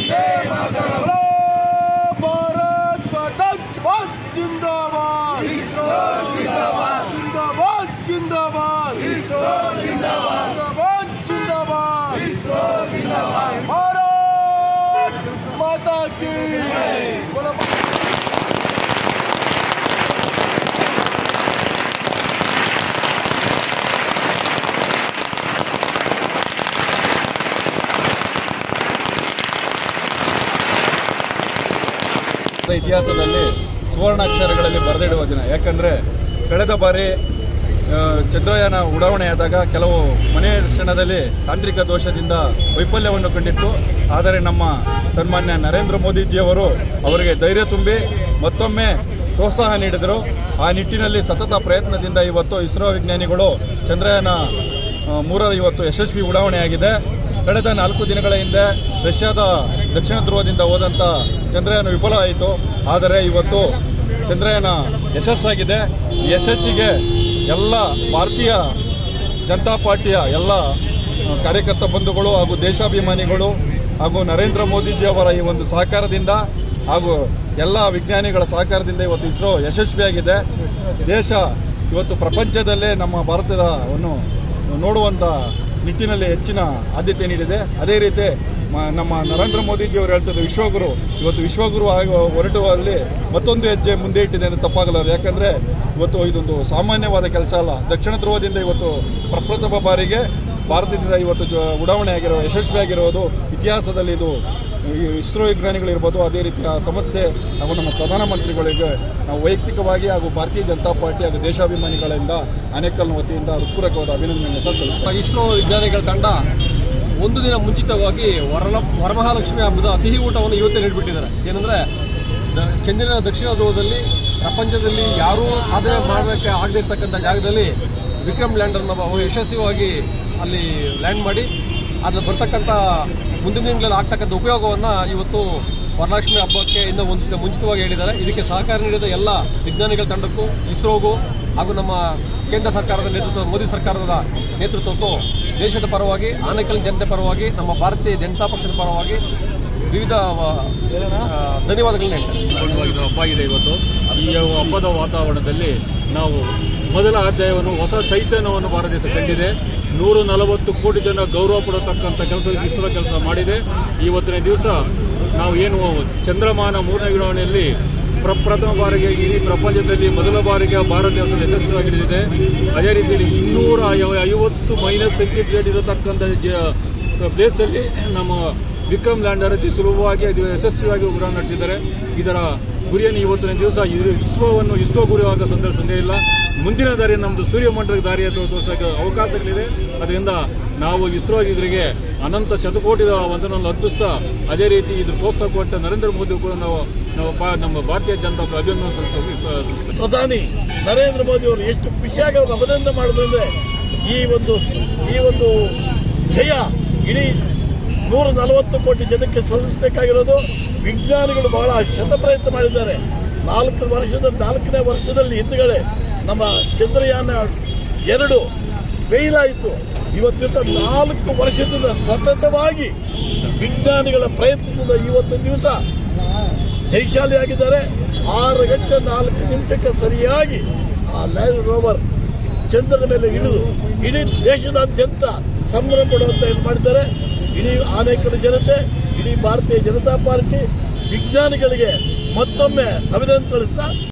बोलो भारत माता की जिंदाबाद जिंदाबाद जिंदाबाद जिंदाबाद जिंदाबाद भारत माता की बोलो ಭಾರತದ ಇತಿಹಾಸದಲ್ಲಿ ಸುವರ್ಣಾಕ್ಷರಗಳಲ್ಲಿ ಬರೆದಿಡುವ ದಿನ ಯಾಕಂದ್ರೆ ಕಳೆದ ಬಾರಿ ಆ, ಚಂದ್ರಯಾನ ಉಡಾವಣೆಯಾದಾಗ ಕೆಲವು ಮನೆ ಕ್ಷಣದಲ್ಲಿ ತಾಂತ್ರಿಕ ದೋಷದಿಂದ ವೈಫಲ್ಯವನ್ನು ಕಂಡಿತ್ತು ಆದರೆ ನಮ್ಮ ಸನ್ಮಾನ್ಯ ನರೇಂದ್ರ ಮೋದಿಜಿಯವರು ಅವರಿಗೆ ಧೈರ್ಯ ತುಂಬಿ ಮತ್ತೊಮ್ಮೆ ಪ್ರೋತ್ಸಾಹ ನೀಡಿದರು ಆ ನಿಟ್ಟಿನಲ್ಲಿ ಸತತ ಪ್ರಯತ್ನದಿಂದ ಇವತ್ತು ಇಸ್ರೋ ವಿಜ್ಞಾನಿಗಳು ಚಂದ್ರಯಾನ ಆ, ಮೂರರ ಇವತ್ತು ಯಶಸ್ವಿ ಉಡಾವಣೆಯಾಗಿದೆ ಕಳೆದ ನಾಲ್ಕು ದಿನಗಳ ಹಿಂದೆ ರಷ್ಯಾದ ದಕ್ಷಿಣ ಧ್ರುವದಿಂದ ಹೋದಂಥ ಚಂದ್ರಯಾನ ವಿಫಲ ಆಯಿತು ಆದರೆ ಇವತ್ತು ಚಂದ್ರಯಾನ ಯಶಸ್ಸಾಗಿದೆ ಈ ಯಶಸ್ಸಿಗೆ ಎಲ್ಲ ಭಾರತೀಯ ಜನತಾ ಪಾರ್ಟಿಯ ಎಲ್ಲ ಆ, ಕಾರ್ಯಕರ್ತ ಬಂಧುಗಳು ಹಾಗೂ ದೇಶಾಭಿಮಾನಿಗಳು ಹಾಗೂ ನರೇಂದ್ರ ಮೋದಿಜಿ ಅವರ ಈ ಒಂದು ಸಹಕಾರದಿಂದ ಹಾಗೂ ಎಲ್ಲ ವಿಜ್ಞಾನಿಗಳ ಸಹಕಾರದಿಂದ ಇವತ್ತು ಇಸ್ರೋ ಯಶಸ್ವಿಯಾಗಿದೆ ದೇಶ ಇವತ್ತು ಪ್ರಪಂಚದಲ್ಲೇ ನಮ್ಮ ಭಾರತವನ್ನು ನೋಡುವಂತ ನಿಟ್ಟಿನಲ್ಲಿ ಹೆಚ್ಚಿನ ಆದ್ಯತೆ ನೀಡಿದೆ ಅದೇ ರೀತಿ ಮ- ನಮ್ಮ ನರೇಂದ್ರ ಮೋದಿಜಿ ಅವರು ಹೇಳ್ತಿದ್ರು ವಿಶ್ವಗುರು ಇವತ್ತು ವಿಶ್ವಗುರು ಆಗ ಹೊರಡುವಲ್ಲಿ ಮತ್ತೊಂದು ಹೆಜ್ಜೆ ಮುಂದೆ ಇಟ್ಟಿದೆ ಅಂತ ತಪ್ಪಾಗಲಾರದು ಯಾಕಂದ್ರೆ ಇವತ್ತು ಇದೊಂದು ಸಾಮಾನ್ಯವಾದ ಕೆಲಸ ಅಲ್ಲ ದಕ್ಷಿಣ ಧ್ರುವದಿಂದ ಇವತ್ತು ಪ್ರಪ್ರಥಮ ಬಾರಿಗೆ ಭಾರತದಿಂದ ಇವತ್ತು ಜ- ಉಡಾವಣೆ ಆಗಿರೋ ಯಶಸ್ವಿಯಾಗಿರೋದು ಇತಿಹಾಸದಲ್ಲಿ ಇದು ಈ ಇಸ್ರೋ ವಿಜ್ಞಾನಿಗಳಿರ್ಬೋದು ಅದೇ ರೀತಿಯ ಸಂಸ್ಥೆ ಹಾಗೂ ನಮ್ಮ ಪ್ರಧಾನಮಂತ್ರಿಗಳಿಗೆ ನಾವು ವೈಯಕ್ತಿಕವಾಗಿ ಹಾಗೂ ಭಾರತೀಯ ಜನತಾ ಪಾರ್ಟಿ ಹಾಗೂ ದೇಶಾಭಿಮಾನಿಗಳಿಂದ ಆನೇಕಲ್ನ ವತಿಯಿಂದ ಹೃತ್ಪೂರ್ವಕವಾದ ಅಭಿನಂದನೆ ಸಹ ಸಲ್ಲಿಸ್ತಾರೆ ಇಸ್ರೋ ವಿಜ್ಞಾನಿಗಳ ತಂಡ ಒಂದು ದಿನ ಮುಂಚಿತವಾಗಿ ವರಲ ವರಮಹಾಲಕ್ಷ್ಮಿ ಹಬ್ಬದ ಸಿಹಿ ಊಟವನ್ನು ಇವತ್ತೇ ನೀಡಿಬಿಟ್ಟಿದ್ದಾರೆ ಏನಂದ್ರೆ ದ- ಚಂದ್ರನ ದಕ್ಷಿಣ ಧ್ರುವದಲ್ಲಿ ಪ್ರಪಂಚದಲ್ಲಿ ಯಾರೂ ಸಾಧನೆ ಮಾಡಲಿಕ್ಕೆ ಆಗದೇ ಇರ್ತಕ್ಕಂಥ ಜಾಗದಲ್ಲಿ ವಿಕ್ರಮ್ ಲ್ಯಾಂಡರ್ನ ಬ- ಯಶಸ್ವಿಯಾಗಿ ಅಲ್ಲಿ ಲ್ಯಾಂಡ್ ಮಾಡಿ ಅದ್ರ ಬರ್ತಕ್ಕಂಥ ಮುಂದಿನ ದಿನಗಳಲ್ಲಿ ಆಗ್ತಕ್ಕಂಥ ಉಪಯೋಗವನ್ನು ಇವತ್ತು ವರಲಕ್ಷ್ಮಿ ಹಬ್ಬಕ್ಕೆ ಇನ್ನು ಒಂದು ದಿನ ಮುಂಚಿತವಾಗಿ ಹೇಳಿದ್ದಾರೆ ಇದಕ್ಕೆ ಸಹಕಾರ ನೀಡಿದ ಎಲ್ಲ ವಿಜ್ಞಾನಿಗಳ ತಂಡಕ್ಕೂ ಇಸ್ರೋಗೂ ಹಾಗೂ ನಮ್ಮ ಕೇಂದ್ರ ಸರ್ಕಾರದ ನೇತೃತ್ವ ಮೋದಿ ಸರ್ಕಾರದ ನೇತೃತ್ವಕ್ಕೂ ದೇಶದ ಪರವಾಗಿ ಆನೇಕಲ್ ಜನತೆ ಪರವಾಗಿ ನಮ್ಮ ಭಾರತೀಯ ಜನತಾ ಪಕ್ಷದ ಪರವಾಗಿ ವಿವಿಧ ಆ, ಆ, ಧನ್ಯವಾದಗಳನ್ನ ಹೇಳ್ತೇನೆ ಸಂಪೂರ್ಣವಾಗಿರೋ ಹಬ್ಬ ಆಗಿದೆ ಇವತ್ತು ಈ ಹಬ್ಬದ ವಾತಾವರಣದಲ್ಲಿ ನಾವು ಮೊದಲ ಅಧ್ಯಾಯವನ್ನು ಹೊಸ ಚೈತನ್ಯವನ್ನು ಭಾರತ ದೇಶ ಕಂಡಿದೆ ನೂರ ನಲವತ್ತು ಕೋಟಿ ಜನ ಗೌರವ ಪಡತಕ್ಕಂಥ ಕೆಲಸ ಇಸ್ರೋ ಕೆಲಸ ಮಾಡಿದೆ ಇವತ್ತಿನ ದಿವಸ ನಾವು ಏನು ಚಂದ್ರಮಾನ ಮೂರನೇ ಉಡಾವಣೆಯಲ್ಲಿ ಪ್ರಪ್ರಥಮ ಬಾರಿಗೆ ಇಡೀ ಪ್ರಪಂಚದಲ್ಲಿ ಮೊದಲ ಬಾರಿಗೆ ಭಾರತ ದೇಶ ಯಶಸ್ವಿಯಾಗಿದೆ ಅದೇ ರೀತಿಯಲ್ಲಿ ಇನ್ನೂರ ಐವ- ಐವತ್ತು ಮೈನಸ್ ಸೆಂಟಿಗ್ರೇಡ್ ಇರತಕ್ಕಂಥ ಜ- ಪ್ಲೇಸಲ್ಲಿ ನಮ್ಮ ವಿಕ್ರಮ್ ಲ್ಯಾಂಡರ್ ಅತಿ ಸುಲಭವಾಗಿ ಅದು ಯಶಸ್ವಿಯಾಗಿ ಉಡಾವಣೆ ನಡೆಸಿದ್ದಾರೆ ಇದರ ಗುರಿಯನ್ನು ಇವತ್ತಿನ ದಿವಸ ಇದು ಇಸ್ರೋವನ್ನು ಇಸ್ರೋ ಗುರಿಯಾಗ ಸಂದರ್ಭ ಸಂದೇಹ ಇಲ್ಲ ಮುಂದಿನ ದಾರಿ ನಮ್ಮದು ಸೂರ್ಯಮಂಡಲಕ್ಕೆ ದಾರಿ ತೋರಿಸೋಕೆ ಅವಕಾಶಗಳಿದೆ ಅದರಿಂದ ನಾವು ಇಸ್ರೋ ಇದರಿಗೆ ಅನಂತ ಶತಕೋಟಿ ವಂದನವನ್ನು ಅರ್ಪಿಸ್ತಾ ಅದೇ ರೀತಿ ಇದು ಪ್ರೋತ್ಸಾಹ ಕೊಟ್ಟ ನರೇಂದ್ರ ಮೋದಿ ಕೂಡ ನಾವು ನಾವು ಪಾ- ನಮ್ಮ ಭಾರತೀಯ ಜನತಾ ಪಕ್ಷ ಅಭಿನಂದನೆ ಸಲ್ಲಿಸೋಕೆ ಸಲ್ಲಿಸ್ತೇವೆ ಪ್ರಧಾನಿ ನರೇಂದ್ರ ಮೋದಿ ಅವರು ಎಷ್ಟು ಖುಷಿಯಾಗಿ ಅವರು ಅಭಿನಂದನೆ ಮಾಡೋದಂದ್ರೆ ಈ ಒಂದು ಈ ಒಂದು ಜಯ ಇಡೀ ನೂರ ನಲವತ್ತು ಕೋಟಿ ಜನಕ್ಕೆ ಸಲ್ಲಿಸಬೇಕಾಗಿರೋದು ವಿಜ್ಞಾನಿಗಳು ಬಹಳ ಶತ ಪ್ರಯತ್ನ ಮಾಡಿದ್ದಾರೆ ನಾಲ್ಕು ವರ್ಷದ ನಾಲ್ಕನೇ ವರ್ಷದಲ್ಲಿ ಹಿಂದ್ಗಡೆ ನಮ್ಮ ಚಂದ್ರಯಾನ ಎರಡು ಫೇಲ್ ಆಯಿತು ಇವತ್ತಿನ ನಾಲ್ಕು ವರ್ಷದಿಂದ ಸತತವಾಗಿ ವಿಜ್ಞಾನಿಗಳ ಪ್ರಯತ್ನದಿಂದ ಇವತ್ತು ದಿವಸ ಜೈಶಾಲಿಯಾಗಿದ್ದಾರೆ ಆರು ಗಂಟೆ ನಾಲ್ಕು ನಿಮಿಷಕ್ಕೆ ಸರಿಯಾಗಿ ಆ ಲ್ಯಾಂಡ್ ರೋವರ್ ಚಂದ್ರನ ಮೇಲೆ ಇಳಿದು ಇಡೀ ದೇಶದಾದ್ಯಂತ ಸಂಭ್ರಮ ಪಡುವಂತ ಇದು ಮಾಡಿದ್ದಾರೆ ಇಡೀ ಆನೇಕಲ್ ಜನತೆ ಇಡೀ ಭಾರತೀಯ ಜನತಾ ಪಾರ್ಟಿ ವಿಜ್ಞಾನಿಗಳಿಗೆ ಮತ್ತೊಮ್ಮೆ ಅಭಿನಂದನೆ ತಿಳಿಸ್ತಾ